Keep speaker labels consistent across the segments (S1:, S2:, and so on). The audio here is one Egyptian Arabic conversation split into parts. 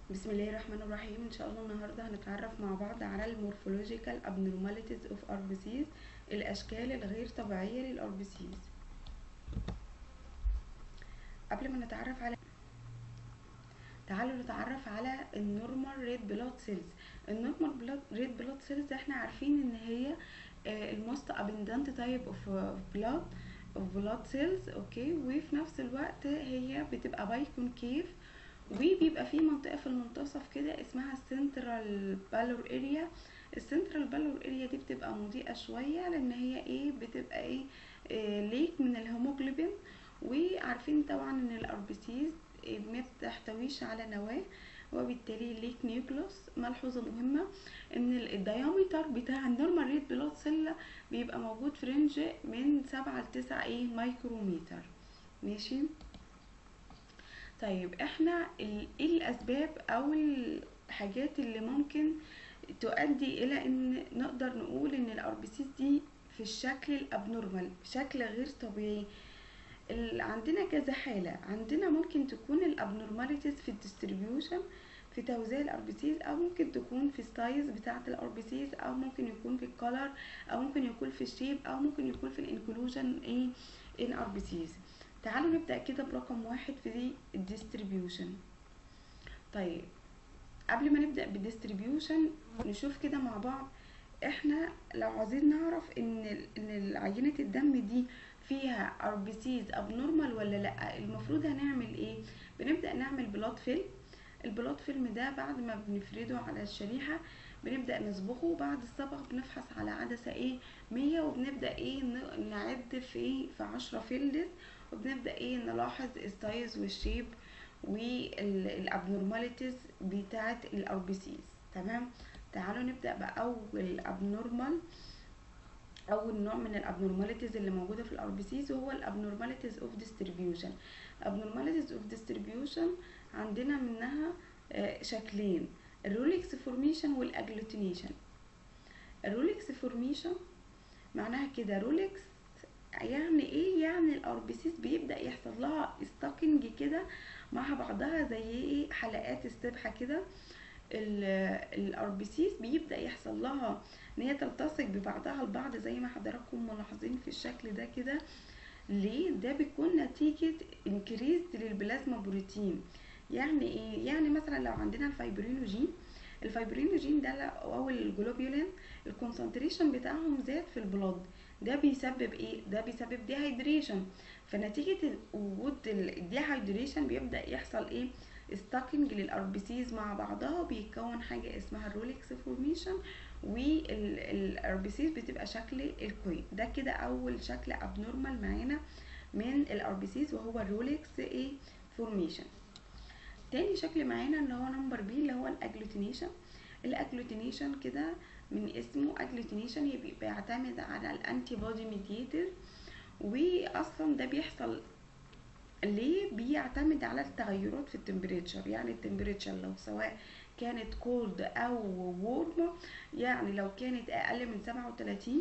S1: بسم الله الرحمن الرحيم ان شاء الله النهارده هنتعرف مع بعض على المورفولوجيكال abnormalities اوف RBCs الاشكال الغير طبيعيه للار بي سيز قبل ما نتعرف على تعالوا نتعرف على النورمال ريد بلاد سيلز النورمال ريد بلاد سيلز احنا عارفين ان هي الموست ابندنت تايب اوف بلاد اوف بلاد سيلز اوكي وفي نفس الوقت هي بتبقى باي كونكيف وبيبقى في منطقه في المنتصف كده اسمها السنترال بالور اريا السنترال بالور اريا دي بتبقى مضيئه شويه لان هي ايه بتبقى ايه, إيه ليك من الهيموجلوبين وعارفين طبعا ان الار بي سيز ما بتحتويش على نواه وبالتالي ليك نيوكلوس ملحوظة مهمة ان الديامتر بتاع النورمال ريد بلاد سيل بيبقى موجود في رينج من سبعة لتسعة ايه مايكروميتر ماشي طيب احنا ايه الاسباب او الحاجات اللي ممكن تؤدي الى ان نقدر نقول ان الار بي سيز دي في الشكل الابنورمال شكل غير طبيعي عندنا كذا حالة عندنا ممكن تكون الابنورماليتيز في الديستريبيوشن في توزيع الار بي سيز او ممكن تكون في السايز بتاعه الار بي سيز او ممكن يكون في الكولر او ممكن يكون في الشيب او ممكن يكون في الانكلوجن ايه ان ار بي سيز تعالوا نبدا كده برقم واحد في الديستريبيوشن طيب قبل ما نبدا بالديستريبيوشن نشوف كده مع بعض احنا لو عايزين نعرف ان ان عينه الدم دي فيها ار بي سيز ابنورمال ولا لا المفروض هنعمل ايه بنبدا نعمل بلاد فيلم البلاد فيلم ده بعد ما بنفرده على الشريحه بنبدا نصبغه وبعد الصبغ بنفحص على عدسه ايه 100 وبنبدا ايه نعد في ايه في 10 فيلدز وبنبدا ايه نلاحظ السايز والشيب والابنورماليتيز بتاعه الار بي سيز تمام تعالوا نبدا باول ابنورمال اول نوع من الابنورماليتيز اللي موجوده في الار بي سيز وهو الابنورماليتيز اوف ديستريبيوشن abnormalities اوف ديستريبيوشن عندنا منها شكلين الرولكس فورميشن والاجلوتينيشن الرولكس فورميشن معناها كده رولكس يعني ايه يعني الار بي سيز بيبدا يحصل لها ستاكنج كده مع بعضها زي ايه حلقات السبحه كده الار بي سيز بيبدا يحصل لها ان هي تلتصق ببعضها البعض زي ما حضراتكم ملاحظين في الشكل ده كده ليه ده بيكون نتيجه انكريز للبلازما بروتين يعني ايه يعني مثلا لو عندنا الفايبرينوجين الفايبرينوجين ده او الجلوبيولين الكونسنتريشن بتاعهم زاد في البلاد ده بيسبب ايه ده بيسبب ديهايدريشن فنتيجه وجود الديهايدريشن بيبدا يحصل ايه ستاكينج للار بي سيز مع بعضها بيتكون حاجه اسمها الرولكس فورميشن والار بي سيز بتبقى شكل الكوين ده كده اول شكل ابنورمال معانا من الار بي سيز وهو الرولكس ايه فورميشن تاني شكل معانا اللي هو نمبر بي اللي هو الاجلوتينيشن الاجلوتينيشن كده من اسمه اجلوتينيشن بيعتمد على الانتي بودي ميديتور واصلا ده بيحصل ليه بيعتمد على التغيرات في التمبريتشر يعني التمبريتشر لو سواء كانت كولد او وورم يعني لو كانت اقل من 37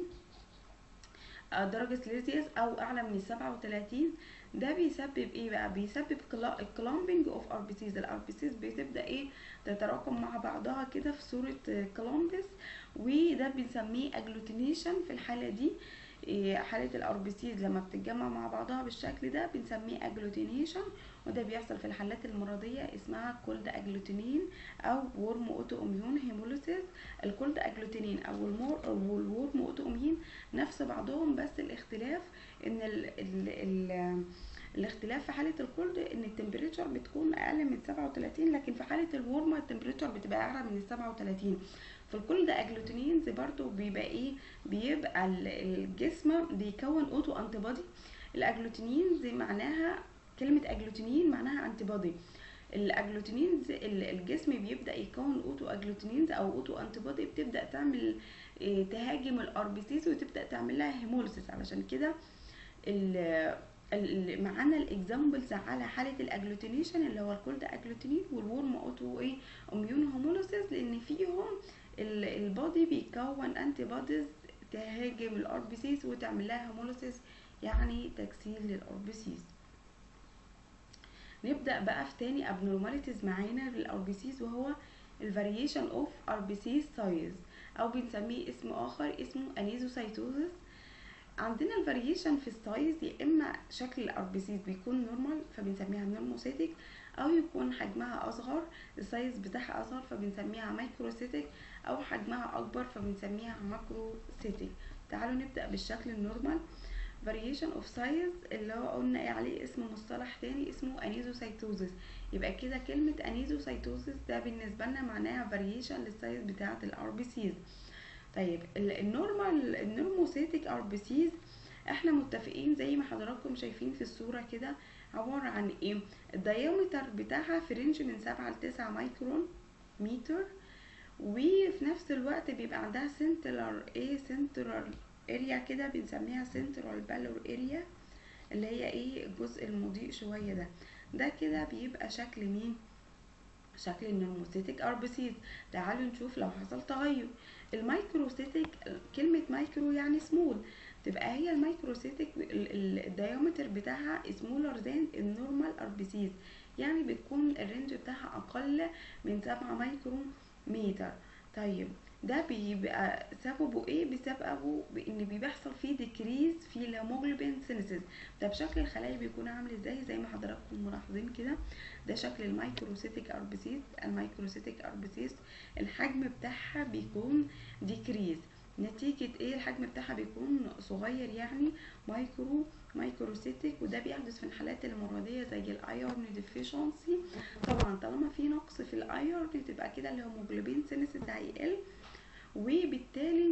S1: درجة سليزيوس او اعلى من 37 ده بيسبب ايه بقى بيسبب كلامبنج اوف ار بي سيز الار بي سيز بتبدا ايه تتراكم مع بعضها كده في صوره كلامبس وده بنسميه اجلوتينيشن في الحاله دي حالة الار بي سيز لما بتتجمع مع بعضها بالشكل ده بنسميه اجلوتينيشن وده بيحصل في الحالات المرضية اسمها كولد اجلوتينين او ورم اوتو اميون هيموليسيس الكولد اجلوتينين او المور او الورم اوتو اميون نفس بعضهم بس الاختلاف ان ال ال ال الاختلاف في حالة الكولد ان التمبريتشر بتكون اقل من 37 لكن في حالة الورم التمبريتشر بتبقى اعلى من 37 في الكولد اجلوتينينز برضو بيبقى ايه بيبقى الجسم بيكون اوتو انتي بودي الاجلوتينينز معناها كلمة اجلوتينين معناها انتي بودي الاجلوتينينز الجسم بيبدا يكون اوتو اجلوتينينز او اوتو انتي بودي بتبدا تعمل إيه تهاجم الار بي سيز وتبدا تعمل لها هيموليسيس علشان كده معانا الاكزامبلز على حاله الاجلوتينيشن اللي هو الكولد اجلوتينين والورم اوتو ايه اميون هيموليسيس لان فيهم البادي بيكون انتي بوديز تهاجم الار بي سيز وتعمل لها هيموليسيس يعني تكسير للار بي سيز نبدا بقى في تاني abnormalities معانا للار بي سيز وهو الفاريشن اوف ار بي سيز سايز او بنسميه اسم اخر اسمه انيزوسايتوزس عندنا الفاريشن في السايز يا اما شكل الار بي سيز بيكون نورمال فبنسميها نورموسيتك او يكون حجمها اصغر السايز بتاعها اصغر فبنسميها مايكروسيتك او حجمها اكبر فبنسميها ماكروسيتك تعالوا نبدا بالشكل النورمال variation of size اللي هو قلنا ايه عليه اسم مصطلح تاني اسمه انيزوسايتوزس يبقى كده كلمة انيزوسايتوزس ده بالنسبة لنا معناها variation للسايز بتاعة الار بي سيز طيب النورمال النورموسيتك ار بي سيز احنا متفقين زي ما حضراتكم شايفين في الصورة كده عبارة عن ايه الديامتر بتاعها في رينج من سبعة لتسعة مايكرون متر وفي نفس الوقت بيبقى عندها سنترال ايه سنترال اريا كده بنسميها سنترال بالور اريا اللي هي ايه الجزء المضيء شويه ده ده كده بيبقى شكل مين شكل النورموسيتك اربسيس تعالوا نشوف لو حصل تغير المايكروسيتك كلمه مايكرو يعني سمول تبقى هي المايكروسيتك الديامتر بتاعها سمولر ذان النورمال اربسيس يعني بتكون الرينج بتاعها اقل من 7 مايكرو متر طيب ده بيبقى سببه ايه بسببه بان بيحصل فيه ديكريز في الهيموجلوبين سينسز ده بشكل الخلايا بيكون عامل ازاي زي ما حضراتكم ملاحظين كده ده شكل المايكروسيتك اربسيس المايكروسيتك اربسيس الحجم بتاعها بيكون ديكريز نتيجة ايه الحجم بتاعها بيكون صغير يعني مايكرو مايكروسيتك وده بيحدث في الحالات المرضية زي الايرون ديفيشنسي طبعا طالما في نقص في الايرون تبقى كده الهيموجلوبين سينسز هيقل وبالتالي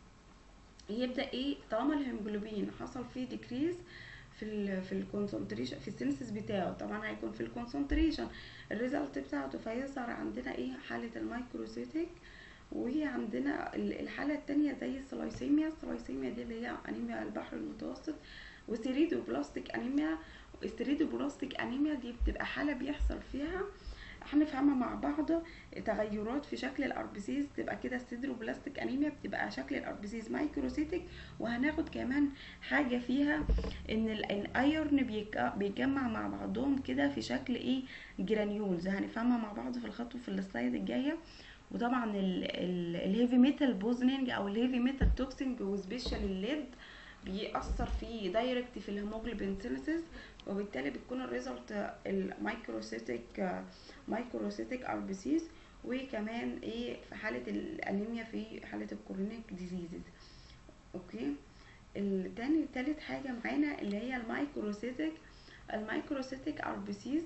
S1: يبدا ايه طالما الهيموجلوبين حصل فيه ديكريز في ال في الكونسنتريشن في السينسز بتاعه طبعا هيكون في الكونسنتريشن الريزلت بتاعته فيظهر عندنا ايه حاله المايكروسيتك وعندنا الحاله الثانيه زي السلايسيميا السلايسيميا دي اللي هي انيميا البحر المتوسط وسيريدو بلاستيك انيميا السيريدو بلاستيك انيميا دي بتبقى حاله بيحصل فيها هنفهمها مع بعض تغيرات في شكل الاربسيس تبقى كده السيدروبلاستيك انيميا بتبقى شكل الاربسيس مايكروسيتك وهناخد كمان حاجه فيها ان الايرن بيتجمع مع بعضهم كده في شكل ايه جرانيولز هنفهمها مع بعض في الخطوه في السلايد الجايه وطبعا الهيفي ميتال بوزنينج او الهيفي ميتال توكسينج وسبيشال الليد بيأثر في دايركت في الهيموجلوبين سينسز وبالتالي بتكون الريزلت المايكروسيتك مايكروسيتك اربسيس وكمان ايه في حالة الانيميا في حالة الكورونيك ديزيزز اوكي التاني تالت حاجة معانا اللي هي المايكروسيتك المايكروسيتك اربسيس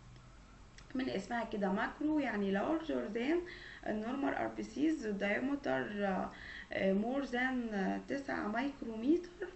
S1: من اسمها كده ماكرو يعني larger than النورمال اربسيس diameter more than 9 مايكرومتر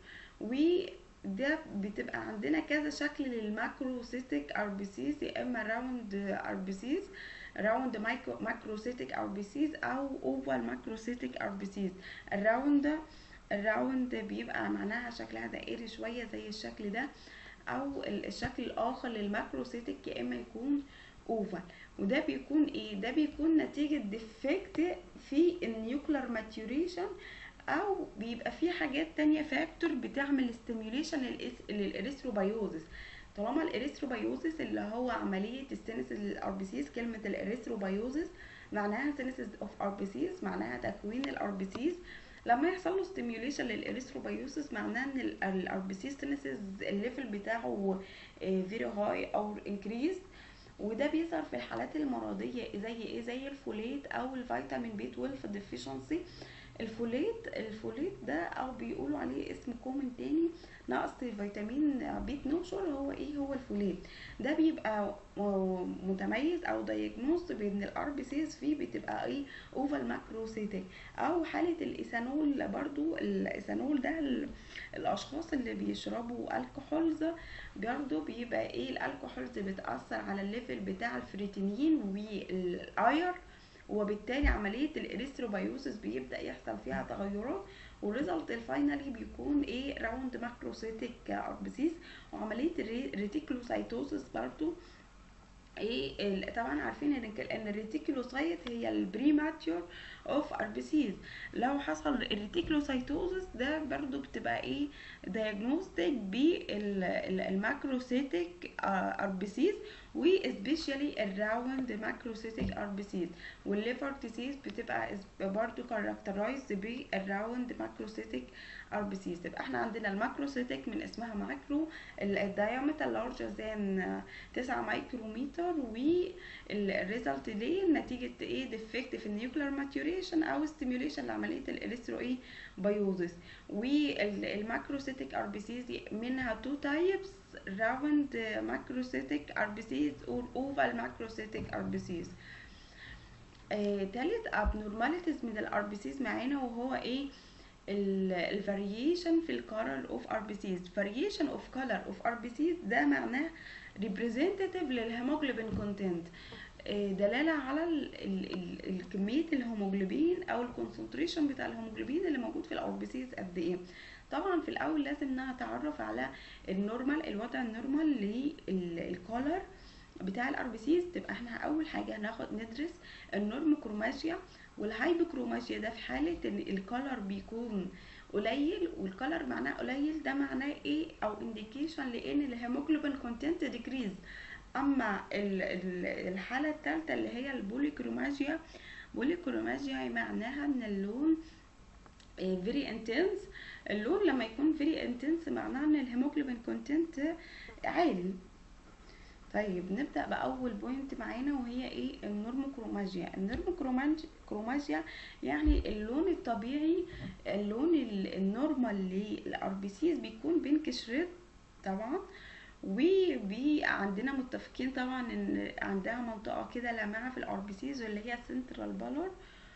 S1: وده بتبقى عندنا كذا شكل للماكروسيتك اربسيس يا اما راوند اربسيس راوند ماكروسيتك اربسيس او اوفال ماكروسيتك اربسيس الراوند الراوند بيبقى معناها شكلها دائري شويه زي الشكل ده او الشكل الاخر للماكروسيتك يا اما يكون اوفال وده بيكون ايه ده بيكون نتيجه ديفكت في النيوكلر ماتيوريشن او بيبقى في حاجات تانية فاكتور بتعمل ستيميوليشن للاريثروبايوزس طالما الاريثروبايوزس اللي هو عمليه السينسز للاربسيس كلمه الاريثروبايوزس معناها سينسز اوف اربسيس معناها تكوين الاربسيس لما يحصل له ستيميوليشن للاريثروبايوسس معناه ان الاربسيس سينسز الليفل بتاعه فيري هاي او انكريز وده بيظهر في الحالات المرضيه زي ايه زي الفوليت او الفيتامين بي 12 ديفيشنسي الفوليت الفوليت ده او بيقولوا عليه اسم كومن تاني نقص فيتامين بي 12 هو ايه هو الفوليت ده بيبقى متميز او دايجنوز بان الار بي سيز فيه بتبقى ايه اوفال ماكروسيتك او حاله الايثانول برضو الايثانول ده الاشخاص اللي بيشربوا الكحولز برضو بيبقى ايه الالكحولز بتاثر على الليفل بتاع الفريتينين والاير وبالتالي عمليه الاريثروبايوسس بيبدا يحصل فيها تغيرات والريزلت الفاينلي بيكون ايه راوند ماكروسيتك اربسيس وعمليه الريتيكلوسايتوسس برضو ايه طبعا عارفين ان ان الريتيكولوسايت هي البريماتيور اوف اربسيز لو حصل الريتيكولوسايتوزس ده برضو بتبقى ايه دايجنوستيك بالماكروسيتك اربسيز وسبيشالي الراوند ماكروسيتك اربسيس والليفر ديزيز بتبقى برضو كاركترايز بالراوند ماكروسيتك اربسيس يبقى احنا عندنا الماكروسيتك من اسمها ماكرو الدايمتر لارجر ذان 9 مايكرومتر والريزلت دي نتيجه ايه ديفكت في النيوكلير ماتيوريشن او ستيميوليشن لعمليه الاريثرو ايه بايوزس والماكروسيتك اربسيس منها تو تايبس راوند ماكروسيتك اربسيس اور اوفال ماكروسيتك اربسيس آه، تالت abnormalities من الاربسيس معانا وهو ايه الفاريشن في الكولر اوف اربسيس فاريشن اوف كولر اوف اربسيس ده معناه ريبريزنتيف للهيموجلوبين كونتنت دلاله على ال ال ال الكميه الهيموجلوبين او الكونسنتريشن بتاع الهيموجلوبين اللي موجود في الاربسيس قد ايه طبعا في الاول لازم نتعرف على النورمال الوضع النورمال للكولر بتاع الاربسيس تبقى احنا اول حاجه هناخد ندرس النورم كروماجيا والهايبوكروماجيا ده في حاله ان الكولر بيكون قليل والكولر معناه قليل ده معناه ايه او انديكيشن لان الهيموجلوبين كونتنت ديكريز اما ال- ال- الحاله الثالثه اللي هي البوليكروماجيا بوليكروماجيا معناها ان اللون فيري انتنس اللون لما يكون فيري انتنس معناه ان الهيموجلوبين كونتنت عالي طيب نبدا باول بوينت معانا وهي ايه النورموكروماجيا النورموكروماجيا يعني اللون الطبيعي اللون ال- النورمال للاربسيس بيكون بينك شريد طبعا وعندنا متفقين طبعا ان عندها منطقه كده لامعه في الاربسيس واللي هي سنترال بالور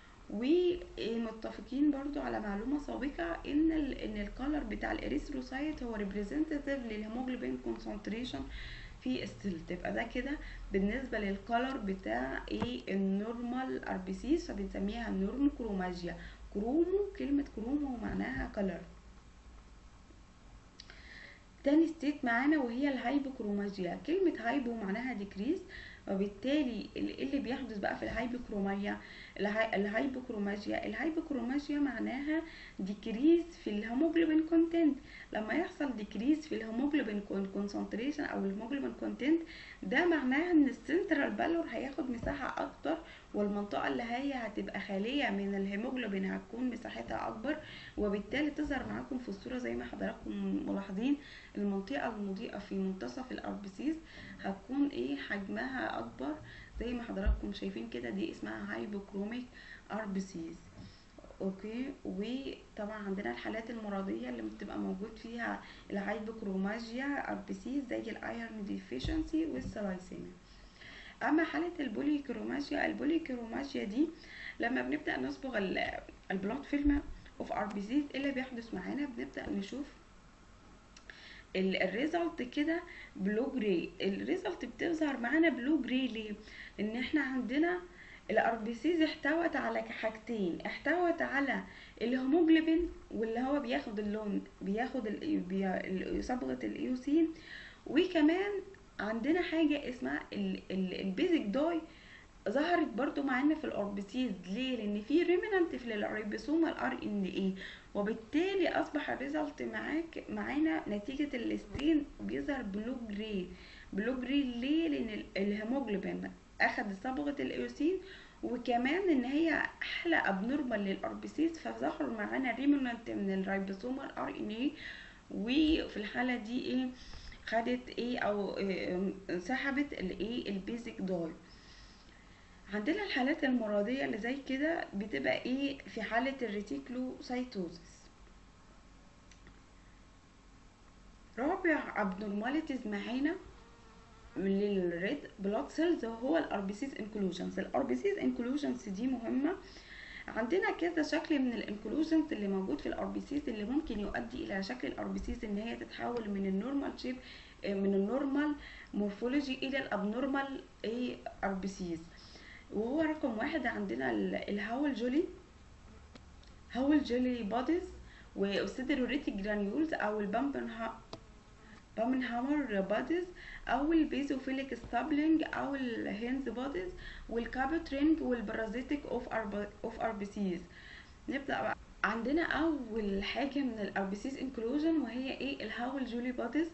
S1: ومتفقين برضو على معلومه سابقه ان ال ان الكالر بتاع الاريثروسايت هو ريبريزنتيف للهيموجلوبين كونسنتريشن في السيل تبقى ده كده بالنسبه للكالر بتاع ايه النورمال اربسيس فبنسميها نورموكروماجيا كرومو كلمه كرومو معناها كلر تاني ستيت معانا وهي الهايبوكروماجيا كلمة هايبو معناها ديكريز وبالتالي ال- اللي بيحدث بقى في الهايبوكروماجيا الهاي- الهايبوكروماجيا الهايبوكروماجيا معناها ديكريز في الهيموجلوبين كونتنت لما يحصل ديكريز في الهيموجلوبين كونسنتريشن او الهيموجلوبين كونتنت ده معناها ان السنترال بالور هياخد مساحة اكتر والمنطقة اللي هي هتبقى خالية من الهيموجلوبين هتكون مساحتها اكبر وبالتالي تظهر معاكم في الصورة زي ما حضراتكم ملاحظين المنطقة المضيئة في منتصف الاربسيس هتكون ايه حجمها اكبر زي ما حضراتكم شايفين كده دي اسمها هايبوكروميك اربسيس اوكي وطبعا عندنا الحالات المرضيه اللي بتبقى موجود فيها الهايبوكروماجيا اربسيس زي الايرن ديفيشنسي والسلايسيميا اما حاله البوليكروماجيا البوليكروماجيا دي لما بنبدا نصبغ ال- البلاد فيلم اوف اربسيس ايه اللي بيحدث معانا بنبدا نشوف الريزلت كده بلو جراي الريزلت بتظهر معانا بلو جراي ليه لان احنا عندنا الاربسيز احتوت على حاجتين احتوت على الهيموجلوبين واللي هو بياخد اللون بياخد ال- بي- ال- صبغه الايوسين وكمان عندنا حاجه اسمها البيزك داي ظهرت برضو معانا في الاربسيز ليه لان في ريمننت في الريبوسوم الار ان اي وبالتالي اصبح الريزلت معاك معانا نتيجه الستين بيظهر بلو جراي بلو جراي ليه لان ال- الهيموجلوبين اخد صبغه الايوسين وكمان ان هي حاله ابنورمال للاربسيس فظهر معانا ريمننت من الريبوسوم الار ان اي وفي الحاله دي ايه خدت ايه او إيه سحبت الايه البيزك داي عندنا الحالات المرضية اللي زي كده بتبقى ايه في حالة الريتيكلوسايتوزس رابع abnormalities معانا للريد بلاد سيلز هو الاربيسيس انكلوجنز الاربيسيس انكلوجنز دي مهمة عندنا كذا شكل من الانكلوجنز اللي موجود في الاربيسيس اللي ممكن يؤدي الى شكل الاربيسيس ان هي تتحول من النورمال شيب من النورمال مورفولوجي الى الابنورمال ايه اربيسيس وهو رقم واحد عندنا ال- الهاول جولي هاول جولي بوديز والسيدروريتيك جرانيولز او البامبنها بامنهامر بوديز او البيزوفيليك ستابلينج او الهينز بوديز والكابوترينج والبارازيتيك اوف اوف اربسيز نبدا بقى عندنا اول حاجه من الاربسيس انكلوجن وهي ايه الهاول جولي بوديز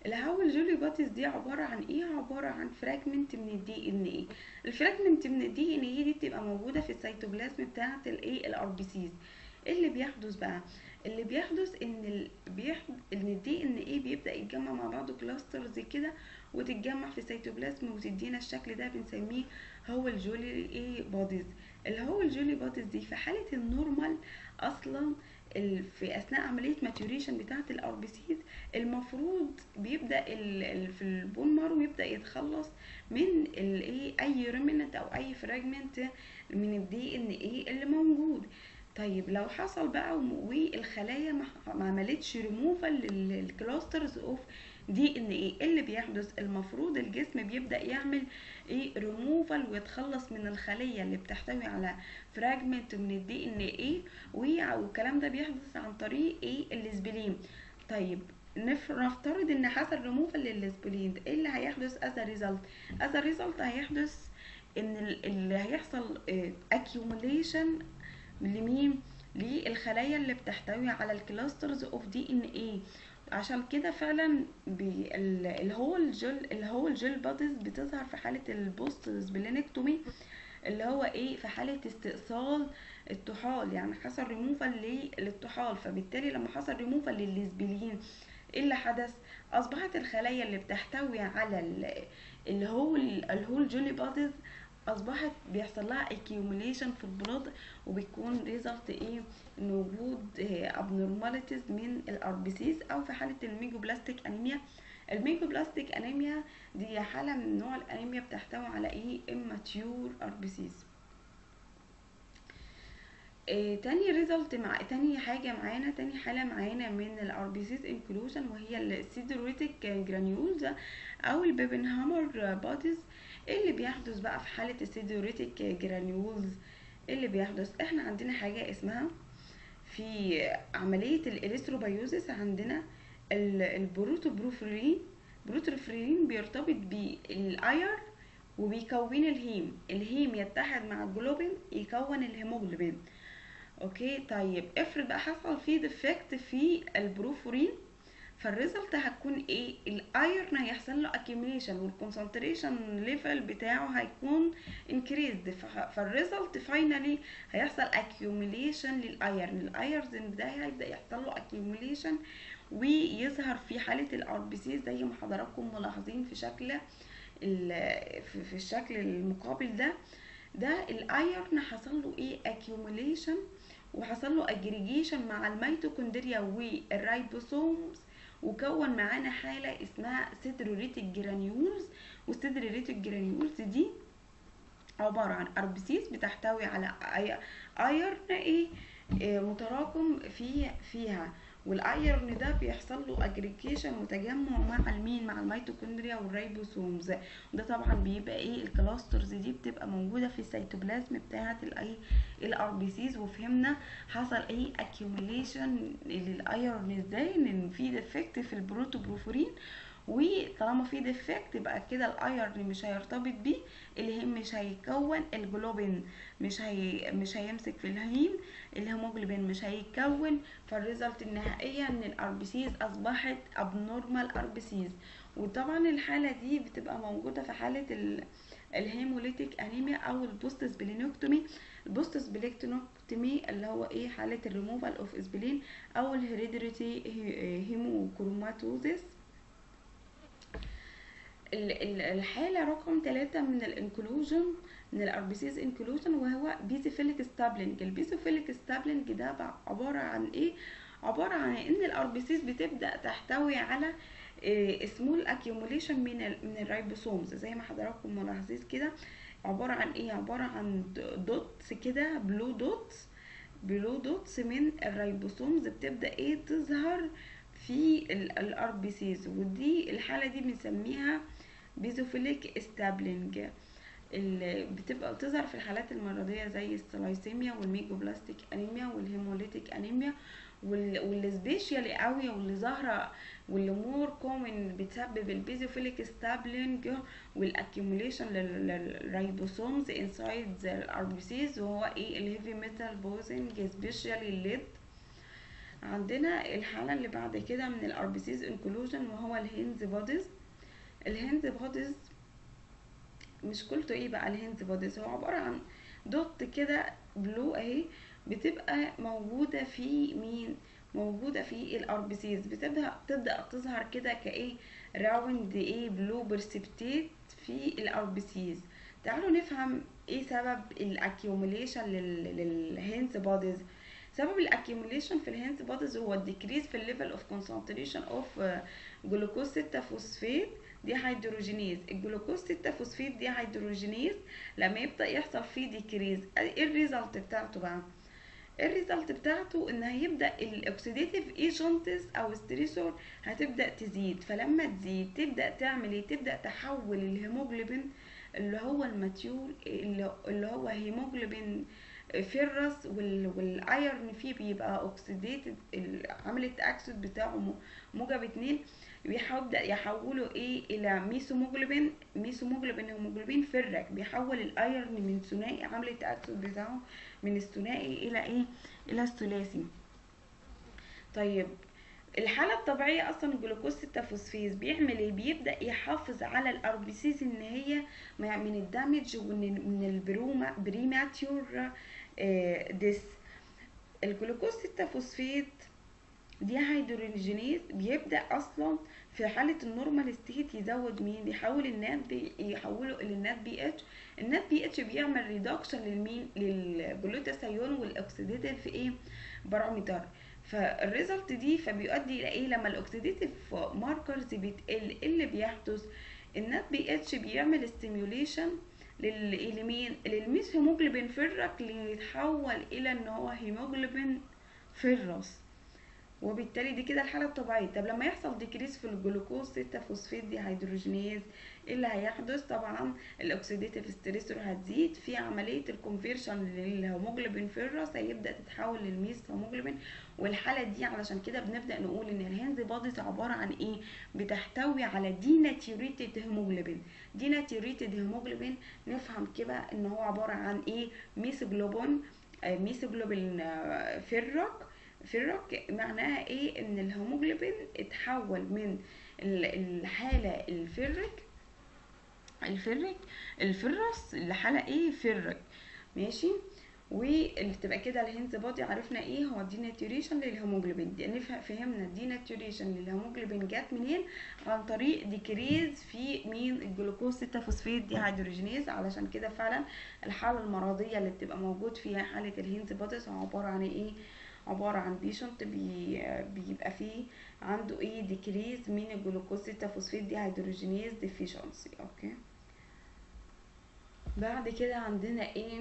S1: الهول جولي باتس دي عبارة عن ايه عبارة عن فراجمنت من الدي ان ايه الفراجمنت من الدي ان ايه دي بتبقى موجودة في السيتوبلازم بتاعة الايه الار بي سيز ايه اللي بيحدث بقى اللي بيحدث ان ال... بيحد... ان الدي ان ايه بيبدا يتجمع مع بعضه كلاسترز كده وتتجمع في السيتوبلازم وتدينا الشكل ده بنسميه هو الجولي ايه بوديز اللي هو الجولي بوديز دي في حاله النورمال اصلا ال... في اثناء عمليه ماتوريشن بتاعه الار بي سيز المفروض بيبدا ال... ال... في البون مارو يبدا يتخلص من الايه اي ريمنت او اي فراجمنت من الدي ان ايه اللي موجود طيب لو حصل بقى والخلايا ما عملتش ريموفال للكلاسترز اوف دي ان ايه اللي بيحدث المفروض الجسم بيبدا يعمل ايه ريموفال ويتخلص من الخليه اللي بتحتوي على فراجمنت من الدي ان ايه والكلام ده بيحدث عن طريق ايه الاسبلين طيب نفترض ان حصل ريموفال للاسبلين ايه اللي هيحدث از ريزلت از ريزلت هيحدث ان اللي هيحصل accumulation لمين للخلايا اللي بتحتوي على الكلاسترز اوف دي ان ايه عشان كده فعلا الهول جل الهول جل بادز بتظهر في حاله البوست سبلينكتومي اللي هو ايه في حاله استئصال الطحال يعني حصل ريموفال للطحال فبالتالي لما حصل ريموفال للسبلين ايه اللي حدث اصبحت الخلايا اللي بتحتوي على اللي هو الهول جولي بادز اصبحت بيحصل لها accumulation في البلاد وبيكون ريزلت ايه ان وجود abnormalities من الار بي سيز او في حاله الميجوبلاستيك انيميا الميجوبلاستيك انيميا دي حاله من نوع الانيميا بتحتوي على ايه immature ار بي سيز إيه تاني ريزلت مع تاني حاجه معانا تاني حاله معانا من الار بي سيز انكلوجن وهي السيدوريتك جرانيولز او البيبنهامر بوديز ايه اللي بيحدث بقى في حالة السيدوريتك جرانيولز اللي بيحدث احنا عندنا حاجة اسمها في عملية الاليستروبيوزيس عندنا البروتوبروفرين بروتوفرين بيرتبط بالاير وبيكون الهيم الهيم يتحد مع الجلوبين يكون الهيموجلوبين اوكي طيب افرض بقى حصل فيه ديفكت في البروفورين فالريزلت هتكون ايه الايرن هيحصل له accumulation والكونسنتريشن ليفل بتاعه هيكون increased فالريزلت فاينلي هيحصل accumulation للايرن الايرن ده هيبدا يحصل له accumulation ويظهر في حاله الار بي سي زي ما حضراتكم ملاحظين في شكل في الشكل المقابل ده ده الايرن حصل له ايه accumulation وحصل له اجريجيشن مع الميتوكوندريا والرايبوسومز وكون معانا حاله اسمها سيدروريتك جرانيولز والسيدروريتك جرانيولز دي عباره عن اربسيس بتحتوي على ايرن ايه متراكم في فيها والايرن ده بيحصل له اجريجيشن وتجمع مع المين مع الميتوكوندريا والريبوسومز وده طبعا بيبقى ايه الكلاسترز دي بتبقى موجوده في السيتوبلازم بتاعه الاي الار بي سيز وفهمنا حصل ايه اكيوميليشن للايرن ازاي ان في ديفكت في البروتوبروفورين وطالما في ديفكت يبقى كده الايرن مش هيرتبط بيه الهيم مش هيكون الجلوبين مش هي مش هيمسك في الهيم الهيموجلوبين مش هيتكون فالريزلت النهائيه ان الار بي سيز اصبحت ابنورمال ار بي سيز وطبعا الحاله دي بتبقى موجوده في حاله الهيموليتيك انيميا او البوست سبلينوكتومي البوست سبلينوكتومي اللي هو ايه حاله الريموفال اوف اسبلين او الهيريديتي هيموكروماتوزيس الحاله رقم ثلاثة من الانكلوجن من الاربيسيز انكلوجن وهو بيزوفيليك ستابلنج البيزوفيليك ستابلنج ده عباره عن ايه عباره عن ان الاربيسيز بتبدا تحتوي على سمول اكيوميليشن من من الرايبوسومز زي ما حضراتكم ملاحظين كده عباره عن ايه عباره عن دوتس كده بلو دوتس بلو دوتس من الرايبوسومز بتبدا ايه تظهر في الار بي سيز ودي الحاله دي بنسميها بيزوفيليك ستابلنج اللي بتبقى بتظهر في الحالات المرضيه زي الثلايسيميا والميجوبلاستيك انيميا والهيموليتيك انيميا واللي سبيشالي قوي واللي ظاهره واللي مور كومن بتسبب البيزوفيليك ستابلنج والاكيوميليشن للرايبوسومز انسايد الار بي سيز وهو ايه الهيفي ميتال بوزنج سبيشالي الليد عندنا الحالة اللي بعد كده من الاربسيز انكلوجن وهو الهينز بوديز الهينز بوديز مشكلته ايه بقى الهينز بوديز هو عبارة عن دوت كده بلو اهي بتبقى موجودة في مين موجودة في الاربسيز بتبدأ تبدأ تظهر كده كايه راوند ايه بلو برسبتيت في الاربسيز تعالوا نفهم ايه سبب الاكيوميليشن للهينز بوديز سبب الاكيوميليشن في الهينز بوديز هو الديكريز في الليفل اوف كونسنتريشن اوف جلوكوز 6 فوسفيت دي هيدروجينيز الجلوكوز 6 فوسفيت دي هيدروجينيز لما يبدا يحصل فيه ديكريز ايه الريزلت بتاعته بقى الريزلت بتاعته ان هيبدا الاكسيديتيف ايجنتس او ستريسور هتبدا تزيد فلما تزيد تبدا تعمل ايه تبدا تحول الهيموجلوبين اللي هو الماتيول اللي هو هيموجلوبين فيرس والايرن فيه بيبقى اوكسيديتد عملة اكسد بتاعه موجب اتنين بيبدا يحوله ايه الى ميسوموجلوبين ميسوموجلوبين هيموجلوبين فرك بيحول الايرن من ثنائي عملة اكسد بتاعه من الثنائي الى ايه الى الثلاثي طيب الحالة الطبيعية أصلا الجلوكوز 6 فوسفيز بيعمل ايه؟ بيبدأ يحافظ على الأربسيز إن هي من الدامج ومن البروما بريماتيور ديس الجلوكوز 6 فوسفيت دي هيدروجينيز بيبدأ أصلا في حالة النورمال ستيت يزود مين؟ بيحول النات بي يحوله للنات بي اتش النات بي اتش بيعمل ريدكشن للمين؟ للجلوتاثيون والأكسيديتيف في ايه؟ بارامتر فالريزلت دي فبيؤدي الى ايه لما الاكسيديتيف ماركرز بتقل اللي بيحدث النات بي اتش بيعمل ستيميوليشن للمين للميس هيموجلوبين فرك ليتحول الى ان هو هيموجلوبين فيرس وبالتالي دي كده الحاله الطبيعيه طب لما يحصل ديكريس في الجلوكوز 6 فوسفيت دي هيدروجينيز ايه اللي هيحدث طبعا الاكسيديتيف ستريسور هتزيد في عمليه الكونفيرشن للهيموجلوبين فيرس هيبدا تتحول للميس هيموجلوبين والحاله دي علشان كده بنبدا نقول ان الهينز بوديز عباره عن ايه بتحتوي على ديناتيوريتد هيموجلوبين ديناتيوريتد هيموجلوبين نفهم كده ان هو عباره عن ايه ميثوجلوبين ميثوجلوبين فيرك فيرك معناها ايه ان الهيموجلوبين اتحول من الحاله الفرك الفرك الفرس لحاله ايه فرك ماشي واللي تبقى كده الهينز بودي عرفنا ايه هو الديناتوريشن للهيموجلوبين دي نفهم فهمنا الديناتوريشن للهيموجلوبين جت منين عن طريق ديكريز في مين الجلوكوز 6 فوسفيت دي هيدروجينيز علشان كده فعلا الحاله المرضيه اللي بتبقى موجود فيها حاله الهينز بوديز هو عباره عن ايه عبارة عن بيشنت بي بيبقى فيه عنده ايه ديكريز من الجلوكوز 6 فوسفيت دي هيدروجينيز ديفيشنسي اوكي بعد كده عندنا ايه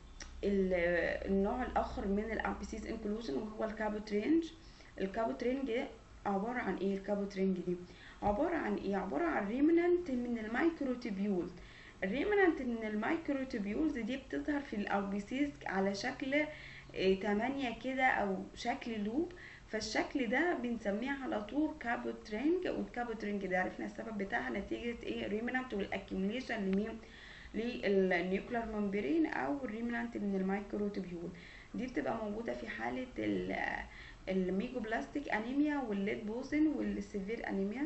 S1: النوع الاخر من الاربسيز انكلوجن وهو الكابوترينج الكابوترينج عبارة عن ايه الكابوترينج دي عبارة عن ايه عبارة عن ريمننت من المايكروتوبيولز الريمننت من المايكروتوبيولز دي بتظهر في الاربسيز على شكل تمانية كده او شكل لوب فالشكل ده بنسميه على طول كابوترينج والكابوترينج ده عرفنا السبب بتاعها نتيجة ايه ريمننت والاكيوميليشن لمين للنيوكلير ممبرين او الريمننت من المايكروتوبيول دي بتبقى موجوده في حاله الميجوبلاستيك انيميا والليد بوزن والسيفير انيميا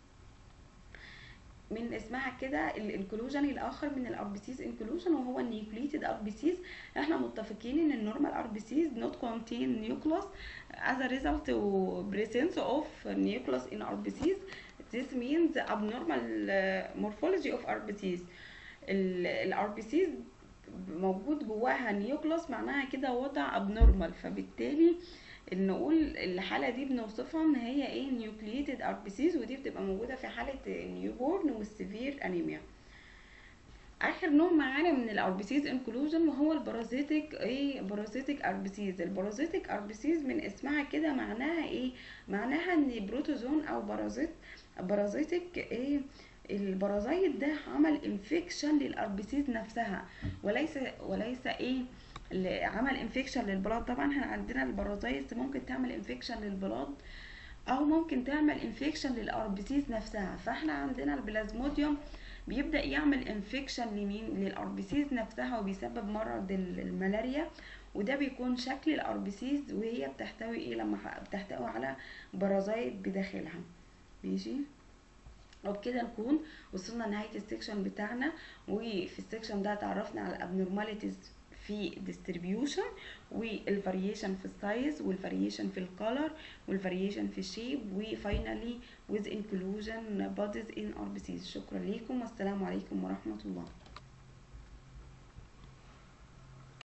S1: من اسمها كده الانكلوجن الاخر من الاربسيز انكلوجن وهو النيوكليتد اربسيز احنا متفقين ان النورمال اربسيز not contain nucleus as a result of presence of nucleus in RBCs this means abnormal morphology of RBCs الار بي سيز موجود جواها نيوكلاس معناها كده وضع ابنورمال فبالتالي نقول الحاله دي بنوصفها ان هي ايه نيوكليتد ار بي سيز ودي بتبقى موجوده في حاله النيوبورن والسيفير انيميا اخر نوع معانا من الاربسيز انكلوجن وهو البارازيتيك ايه بارازيتيك اربسيز البارازيتيك اربسيز من اسمها كده معناها ايه معناها ان بروتوزون او بارازيت بارازيتيك ايه البرازيت ده عمل انفكشن للاربسيز نفسها وليس وليس ايه عمل انفكشن للبلاد طبعا احنا عندنا البرازيت ممكن تعمل انفكشن للبلاد او ممكن تعمل انفكشن للاربسيز نفسها فاحنا عندنا البلازموديوم بيبدا يعمل انفكشن لمين للاربسيز نفسها وبيسبب مرض الملاريا وده بيكون شكل الار بي سيز وهي بتحتوي ايه لما ح- بتحتوي على بارازايت بداخلها ماشي وبكده نكون وصلنا لنهاية السكشن بتاعنا وفي السكشن ده اتعرفنا على الابنورماليتيز في distribution والفاريشن في السايز والفاريشن في الكولر والفاريشن في الشيب وفاينالي with inclusion bodies in RBCs شكرا لكم والسلام عليكم ورحمة الله